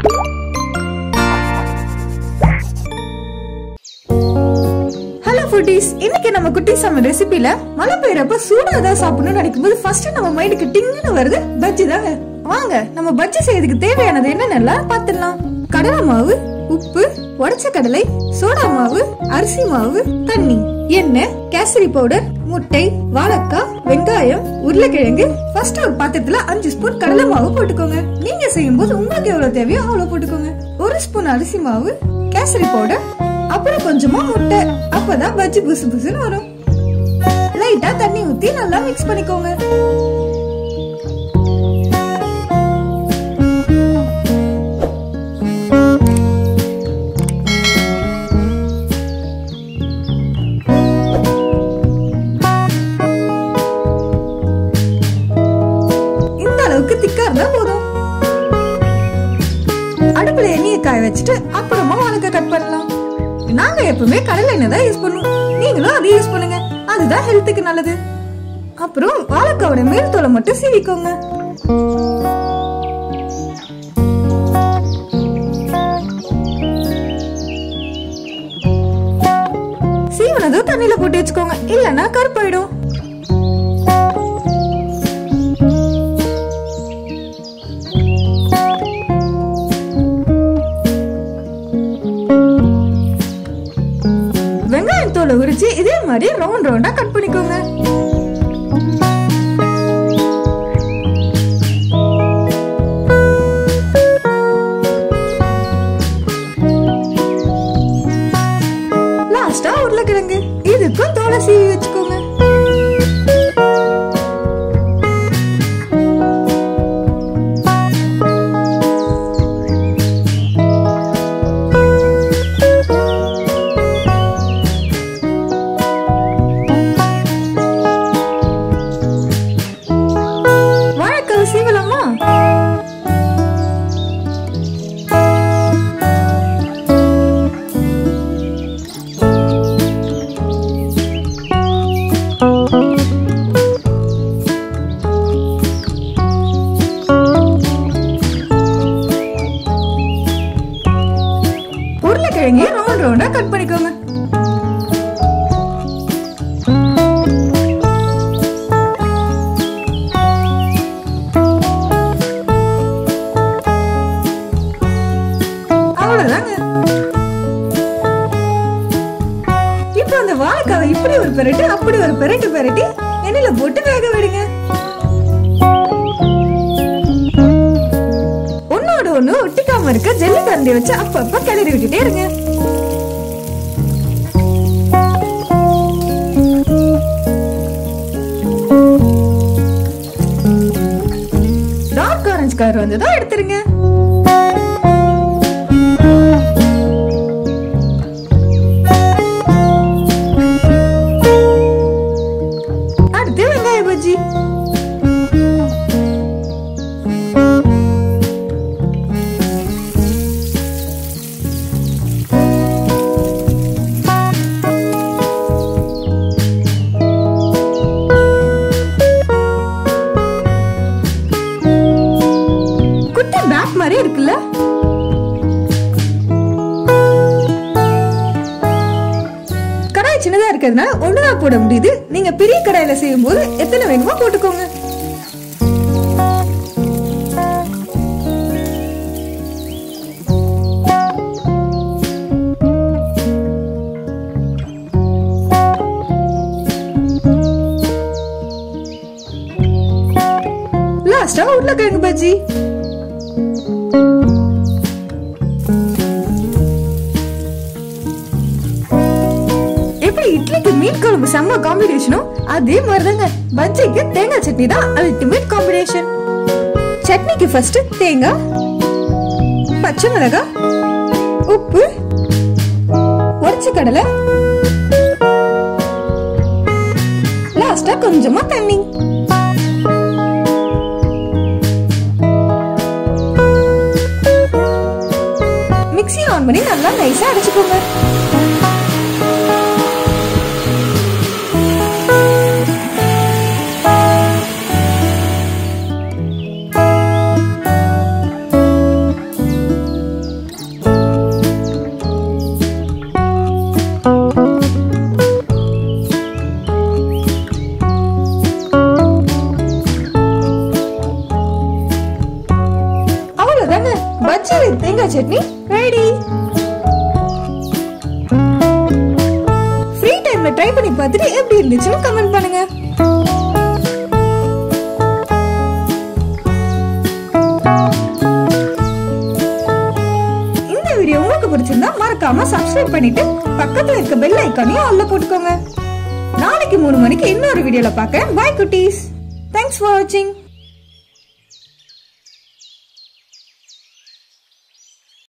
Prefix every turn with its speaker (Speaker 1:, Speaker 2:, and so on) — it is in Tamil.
Speaker 1: ஹலோ ஃபுட்டீஸ் இன்னைக்கு நம்ம குட்டி சம்ம ரெசிபில மழை பெய்யறப்ப சூடா ஏதாவது சாப்பிடணும்னு நினைக்கும் போது ஃபர்ஸ்ட் நம்ம மைண்டுக்கு டிங்குன்னு வருது பஜ்ஜி தாங்க வாங்க நம்ம பஜ்ஜி செய்யறதுக்கு தேவையானது என்னென்னலாம் பார்த்துடலாம் கடலை மாவு உப்பு உடைச்ச கடலை சோடா மாவு அரிசி மாவு தண்ணி எண்ணெய் கேசரி பவுடர் முட்டை வாழைக்காய் வெங்காயம் உருளைக்கிழங்கு ஃபர்ஸ்ட் ஒரு பாத்திரத்துல அஞ்சு ஸ்பூன் கடலை மாவு போட்டுக்கோங்க நீங்க செய்யும் போது உங்களுக்கு எவ்வளவு தேவையோ அவ்வளவு போட்டுக்கோங்க ஒரு ஸ்பூன் அரிசி மாவு கேசரி பவுடர் அப்புறம் கொஞ்சமா முட்டை அப்பதான் பஜ்ஜி புசு புசுன்னு வரும் லைட்டா தண்ணி ஊத்தி நல்லா மிக்ஸ் பண்ணிக்கோங்க இந்த அளவுக்கு திக்கா இருந்தா போதும் அடுப்புல எண்ணெயை காய வச்சுட்டு அப்புறமா வாழைக்காய் கட் பண்ணலாம் நாங்க எப்பவுமே கடலை எண்ணெய் தான் யூஸ் பண்ணுவோம் நீங்களும் அதை யூஸ் பண்ணுங்க அதுதான் ஹெல்த்துக்கு நல்லது அப்புறம் வாழைக்காவோட மேல் தோலை மட்டும் சீவிக்கோங்க சீவனதும் தண்ணியில போட்டு வச்சுக்கோங்க இல்லன்னா கருப்பாயிடும் வெங்காயம் தோலை உரிச்சு இதே மாதிரி ரவுண்ட் ரவுண்டா கட் பண்ணிக்கோங்க லாஸ்டா உருளைக்கிழங்கு இதுக்கும் தோலை சீவி வச்சுக்கோங்க வாழைக்காய் சீவலாமா உருளைக்கிழங்கையும் ரவுண்ட் ரவுண்டா கட் பண்ணிக்கோங்க அவ்வளவுதாங்க இப்போ அந்த வாழைக்காவை இப்படி ஒரு பெரட்டு அப்படி ஒரு பெரட்டு பெரட்டி எண்ணெயில போட்டு வேக விடுங்க ஒன்னோட ஒண்ணு ஒட்டிக்காம இருக்க ஜல்லி கரண்டி வச்சு அப்பப்ப கிளறி விட்டுட்டே இருங்க டார்க் ஆரஞ்சு கலர் வந்ததும் எடுத்துருங்க அடுத்து வெங்காய பஜ்ஜி குட்டி பேக் மாதிரி இருக்குல்ல கடாய் சின்னதா இருக்கிறதுனால ஒண்ணுதான் போட முடியுது நீங்க பெரிய கடாயில செய்யும் போது எத்தனை வேணுமோ போட்டுக்கோங்க லாஸ்டா உருளைக்கிழங்கு பஜ்ஜி எப்படி இட்லிக்கு மீன் குழம்பு செம்ம காம்பினேஷனும் அதே மாதிரிதாங்க பஜ்ஜிக்கு தேங்காய் சட்னி தான் அல்டிமேட் காம்பினேஷன் சட்னிக்கு ஃபர்ஸ்ட் தேங்காய் பச்சை மிளகாய் உப்பு உடைச்ச கடலை லாஸ்டா கொஞ்சமா தண்ணி மிக்ஸி ஆன் பண்ணி நல்லா நைஸா அரைச்சுக்கோங்க தேங்காய் சட்னி ரெடி ஃப்ரீ டைம்ல ட்ரை பண்ணி பார்த்துட்டு எப்படி இருந்துச்சுன்னு கமெண்ட் பண்ணுங்க இந்த வீடியோ உங்களுக்கு பிடிச்சிருந்தா மறக்காம சப்ஸ்கிரைப் பண்ணிட்டு பக்கத்துல இருக்க பெல் ஐக்கானையும் ஆல்ல போட்டுக்கோங்க நாளைக்கு மூணு மணிக்கு இன்னொரு வீடியோல பார்க்கறேன் பாய் குட்டீஸ் தேங்க்ஸ் ஃபார் வாட்சிங்